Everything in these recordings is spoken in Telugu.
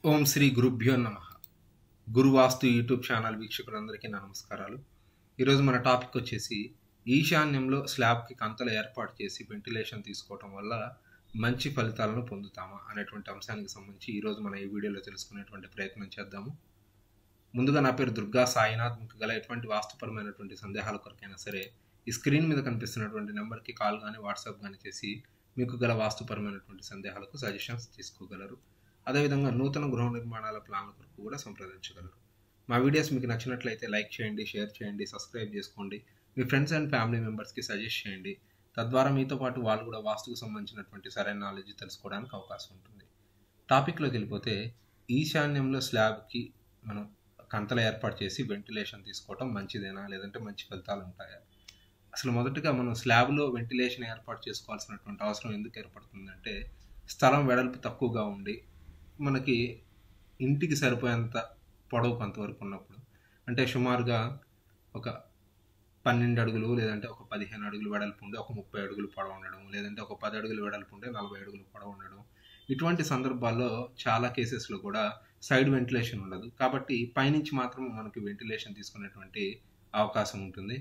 ఓం శ్రీ గురుభ్యో నమ గురువాస్తు యూట్యూబ్ ఛానల్ వీక్షకులందరికీ నా నమస్కారాలు ఈరోజు మన టాపిక్ వచ్చేసి ఈశాన్యంలో స్లాబ్కి కంతలు ఏర్పాటు చేసి వెంటిలేషన్ తీసుకోవటం వల్ల మంచి ఫలితాలను పొందుతామా అనేటువంటి అంశానికి సంబంధించి ఈరోజు మన ఈ వీడియోలో తెలుసుకునేటువంటి ప్రయత్నం చేద్దాము ముందుగా నా పేరు దుర్గా సాయినాథ్ మీకు గల ఎటువంటి వాస్తుపరమైనటువంటి సందేహాల కొరకైనా సరే ఈ స్క్రీన్ మీద కనిపిస్తున్నటువంటి నెంబర్కి కాల్ కానీ వాట్సాప్ కానీ చేసి మీకు గల వాస్తుపరమైనటువంటి సందేహాలకు సజెషన్స్ తీసుకోగలరు అదేవిధంగా నూతన గృహ నిర్మాణాల ప్లాన్ల కొరకు కూడా సంప్రదించగలరు మా వీడియోస్ మీకు నచ్చినట్లయితే లైక్ చేయండి షేర్ చేయండి సబ్స్క్రైబ్ చేసుకోండి మీ ఫ్రెండ్స్ అండ్ ఫ్యామిలీ మెంబర్స్కి సజెస్ట్ చేయండి తద్వారా మీతో పాటు వాళ్ళు కూడా వాస్తుకు సంబంధించినటువంటి సరైన నాలెడ్జ్ తెలుసుకోవడానికి అవకాశం ఉంటుంది టాపిక్లోకి వెళ్ళిపోతే ఈశాన్యంలో స్లాబ్కి మనం కంతలు ఏర్పాటు చేసి వెంటిలేషన్ తీసుకోవటం మంచిదేనా లేదంటే మంచి ఫలితాలు ఉంటాయా అసలు మొదటగా మనం స్లాబ్లో వెంటిలేషన్ ఏర్పాటు చేసుకోవాల్సినటువంటి అవసరం ఎందుకు ఏర్పడుతుందంటే స్థలం వెడల్పు తక్కువగా ఉండి మనకి ఇంటికి సరిపోయేంత పొడవు కొంతవరకు ఉన్నప్పుడు అంటే సుమారుగా ఒక పన్నెండు అడుగులు లేదంటే ఒక పదిహేను అడుగులు వెడల్పు ఉండి ఒక ముప్పై అడుగులు పొడవు ఉండడం లేదంటే ఒక పది అడుగులు వెడల్పు ఉంటే నలభై అడుగులు పొడవు ఉండడం ఇటువంటి సందర్భాల్లో చాలా కేసెస్లో కూడా సైడ్ వెంటిలేషన్ ఉండదు కాబట్టి పైనుంచి మాత్రం మనకి వెంటిలేషన్ తీసుకునేటువంటి అవకాశం ఉంటుంది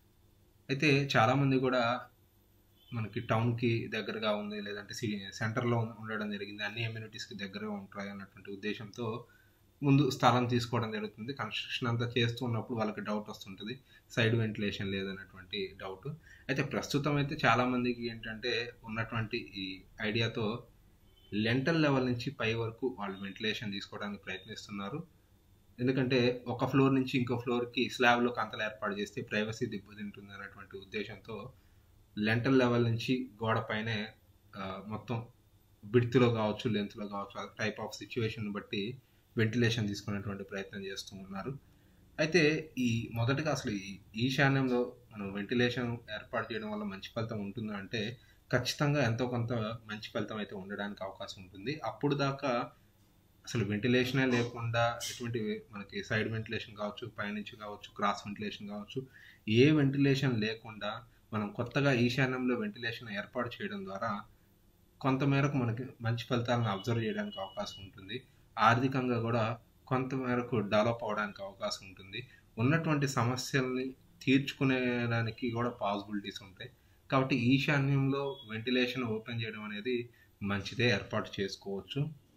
అయితే చాలామంది కూడా మనకి టౌన్కి దగ్గరగా ఉంది లేదంటే సి సెంటర్లో ఉండడం జరిగింది అన్ని ఎమ్యూనిటీస్కి దగ్గరగా ఉంటాయి అన్నటువంటి ఉద్దేశంతో ముందు స్థలం తీసుకోవడం జరుగుతుంది కన్స్ట్రక్షన్ అంతా చేస్తూ ఉన్నప్పుడు వాళ్ళకి డౌట్ వస్తుంటుంది సైడ్ వెంటిలేషన్ లేదన్నటువంటి డౌట్ అయితే ప్రస్తుతం అయితే చాలామందికి ఏంటంటే ఉన్నటువంటి ఈ ఐడియాతో లెంటల్ లెవెల్ నుంచి పై వరకు వాళ్ళు వెంటిలేషన్ తీసుకోవడానికి ప్రయత్నిస్తున్నారు ఎందుకంటే ఒక ఫ్లోర్ నుంచి ఇంకో ఫ్లోర్కి స్లాబ్లో కంతలు ఏర్పాటు చేస్తే ప్రైవసీ దెబ్బతింటుంది అన్నటువంటి ఉద్దేశంతో లెంటల్ లెవెల్ నుంచి గోడ పైనే మొత్తం బిడ్త్లో కావచ్చు లెంత్లో కావచ్చు టైప్ ఆఫ్ సిచ్యువేషన్ బట్టి వెంటిలేషన్ తీసుకునేటువంటి ప్రయత్నం చేస్తూ ఉన్నారు అయితే ఈ మొదటగా అసలు ఈ ఈశాన్యంలో మనం వెంటిలేషన్ ఏర్పాటు చేయడం వల్ల మంచి ఫలితం ఉంటుందా అంటే ఖచ్చితంగా ఎంతో కొంత మంచి ఫలితం అయితే ఉండడానికి అవకాశం ఉంటుంది అప్పుడు దాకా అసలు వెంటిలేషనే లేకుండా ఎటువంటి మనకి సైడ్ వెంటిలేషన్ కావచ్చు పైనుంచి కావచ్చు క్రాస్ వెంటిలేషన్ కావచ్చు ఏ వెంటిలేషన్ లేకుండా మనం కొత్తగా ఈశాన్యంలో వెంటిలేషన్ ఏర్పాటు చేయడం ద్వారా కొంతమేరకు మనకి మంచి ఫలితాలను అబ్జర్వ్ చేయడానికి అవకాశం ఉంటుంది ఆర్థికంగా కూడా కొంతమేరకు డెవలప్ అవడానికి అవకాశం ఉంటుంది ఉన్నటువంటి సమస్యల్ని తీర్చుకునేదానికి కూడా పాసిబిలిటీస్ ఉంటాయి కాబట్టి ఈశాన్యంలో వెంటిలేషన్ ఓపెన్ చేయడం అనేది మంచిదే ఏర్పాటు చేసుకోవచ్చు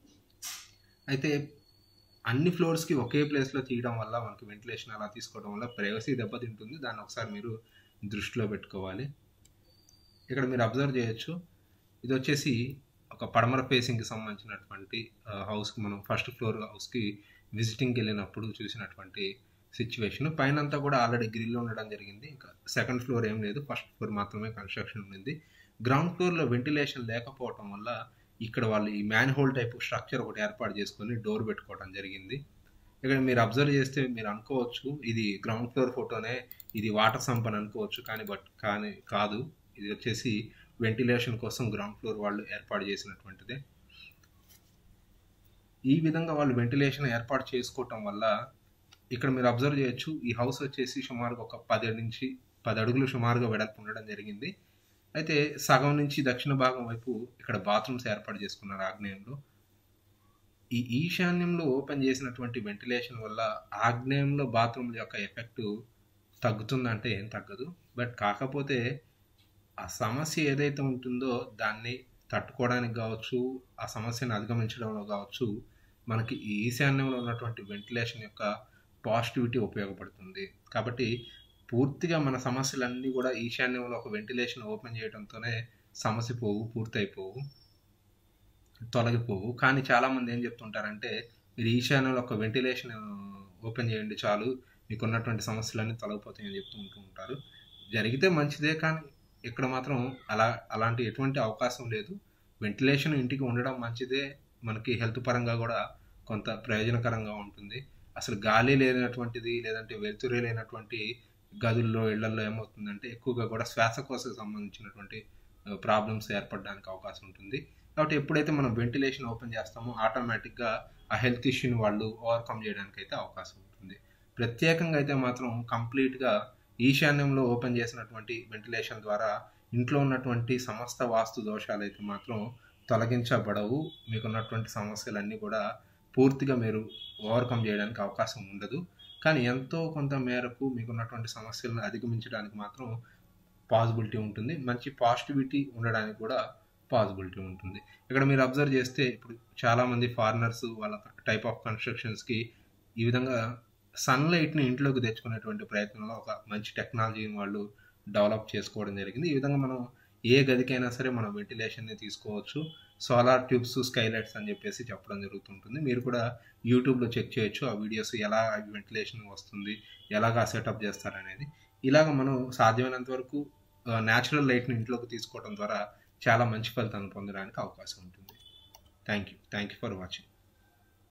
అయితే అన్ని ఫ్లోర్స్కి ఒకే ప్లేస్లో తీయడం వల్ల మనకి వెంటిలేషన్ అలా తీసుకోవడం వల్ల ప్రైవసీ దెబ్బతింటుంది దాన్ని ఒకసారి మీరు దృష్టిలో పెట్టుకోవాలి ఇక్కడ మీరు అబ్జర్వ్ చేయొచ్చు ఇది వచ్చేసి ఒక పడమర ఫేసింగ్కి సంబంధించినటువంటి హౌస్కి మనం ఫస్ట్ ఫ్లోర్ హౌస్కి విజిటింగ్కి వెళ్ళినప్పుడు చూసినటువంటి సిచ్యువేషన్ పైన అంతా కూడా ఆల్రెడీ గ్రిల్ ఉండడం జరిగింది ఇంకా సెకండ్ ఫ్లోర్ ఏం లేదు ఫస్ట్ ఫ్లోర్ మాత్రమే కన్స్ట్రక్షన్ ఉంది గ్రౌండ్ ఫ్లోర్లో వెంటిలేషన్ లేకపోవటం వల్ల ఇక్కడ వాళ్ళు ఈ మ్యాన్ హోల్ టైప్ స్ట్రక్చర్ ఒకటి ఏర్పాటు చేసుకొని డోర్ పెట్టుకోవడం జరిగింది ఇక్కడ మీరు అబ్జర్వ్ చేస్తే మీరు అనుకోవచ్చు ఇది గ్రౌండ్ ఫ్లోర్ ఫోటోనే ఇది వాటర్ సంప్ అని అనుకోవచ్చు కానీ బట్ కానీ కాదు ఇది వచ్చేసి వెంటిలేషన్ కోసం గ్రౌండ్ ఫ్లోర్ వాళ్ళు ఏర్పాటు చేసినటువంటిదే ఈ విధంగా వాళ్ళు వెంటిలేషన్ ఏర్పాటు చేసుకోవటం వల్ల ఇక్కడ మీరు అబ్జర్వ్ చేయొచ్చు ఈ హౌస్ వచ్చేసి సుమారుగా ఒక పది నుంచి పది అడుగులు సుమారుగా వెడల్పు ఉండడం జరిగింది అయితే సగం నుంచి దక్షిణ భాగం వైపు ఇక్కడ బాత్రూమ్స్ ఏర్పాటు చేసుకున్నారు ఆగ్నేయంలో ఈ ఈశాన్యంలో ఓపెన్ చేసినటువంటి వెంటిలేషన్ వల్ల ఆగ్నేయంలో బాత్రూమ్ల యొక్క ఎఫెక్ట్ తగ్గుతుందంటే ఏం తగ్గదు బట్ కాకపోతే ఆ సమస్య ఏదైతే ఉంటుందో దాన్ని తట్టుకోవడానికి కావచ్చు ఆ సమస్యను అధిగమించడంలో కావచ్చు మనకి ఈ ఈశాన్యంలో ఉన్నటువంటి వెంటిలేషన్ యొక్క పాజిటివిటీ ఉపయోగపడుతుంది కాబట్టి పూర్తిగా మన సమస్యలన్నీ కూడా ఈశాన్యంలో ఒక వెంటిలేషన్ ఓపెన్ చేయడంతోనే సమస్య పోవు పూర్తయిపోవు తొలగిపోవు కానీ చాలామంది ఏం చెప్తుంటారంటే మీరు ఈశాన్యంలో ఒక వెంటిలేషన్ ఓపెన్ చేయండి చాలు మీకు ఉన్నటువంటి సమస్యలన్నీ తొలగిపోతాయని చెప్తూ ఉంటూ ఉంటారు జరిగితే మంచిదే కానీ ఇక్కడ మాత్రం అలా అలాంటి ఎటువంటి అవకాశం లేదు వెంటిలేషన్ ఇంటికి ఉండడం మంచిదే మనకి హెల్త్ పరంగా కూడా కొంత ప్రయోజనకరంగా ఉంటుంది అసలు గాలి లేనటువంటిది లేదంటే వెలుతురే లేనటువంటి గదుల్లో ఇళ్లలో ఏమవుతుందంటే ఎక్కువగా కూడా శ్వాసకోశకు సంబంధించినటువంటి ప్రాబ్లమ్స్ ఏర్పడడానికి అవకాశం ఉంటుంది కాబట్టి ఎప్పుడైతే మనం వెంటిలేషన్ ఓపెన్ చేస్తామో ఆటోమేటిక్గా ఆ హెల్త్ ఇష్యూని వాళ్ళు ఓవర్కమ్ చేయడానికి అయితే అవకాశం ఉంటుంది ప్రత్యేకంగా అయితే మాత్రం కంప్లీట్గా ఈశాన్యంలో ఓపెన్ చేసినటువంటి వెంటిలేషన్ ద్వారా ఇంట్లో ఉన్నటువంటి సమస్త వాస్తు దోషాలు అయితే మాత్రం తొలగించబడవు మీకున్నటువంటి సమస్యలన్నీ కూడా పూర్తిగా మీరు ఓవర్కమ్ చేయడానికి అవకాశం ఉండదు కానీ ఎంతో కొంత మేరకు మీకున్నటువంటి సమస్యలను అధిగమించడానికి మాత్రం పాసిబిలిటీ ఉంటుంది మంచి పాజిటివిటీ ఉండడానికి కూడా పాసిబిలిటీ ఉంటుంది ఇక్కడ మీరు అబ్జర్వ్ చేస్తే ఇప్పుడు చాలామంది ఫారినర్స్ వాళ్ళ టైప్ ఆఫ్ కన్స్ట్రక్షన్స్కి ఈ విధంగా సన్లైట్ని ఇంట్లోకి తెచ్చుకునేటువంటి ప్రయత్నంలో ఒక మంచి టెక్నాలజీని వాళ్ళు డెవలప్ చేసుకోవడం జరిగింది ఈ విధంగా మనం ఏ గదికైనా సరే మనం వెంటిలేషన్ని తీసుకోవచ్చు సోలార్ ట్యూబ్స్ స్కైలైట్స్ అని చెప్పేసి చెప్పడం జరుగుతుంటుంది మీరు కూడా యూట్యూబ్లో చెక్ చేయొచ్చు ఆ వీడియోస్ ఎలా వెంటిలేషన్ వస్తుంది ఎలాగా సెటప్ చేస్తారనేది ఇలాగ మనం సాధ్యమైనంత వరకు న్యాచురల్ లైట్ని ఇంట్లోకి తీసుకోవడం ద్వారా చాలా మంచి ఫలితాలను పొందడానికి అవకాశం ఉంటుంది thank you thank you for watching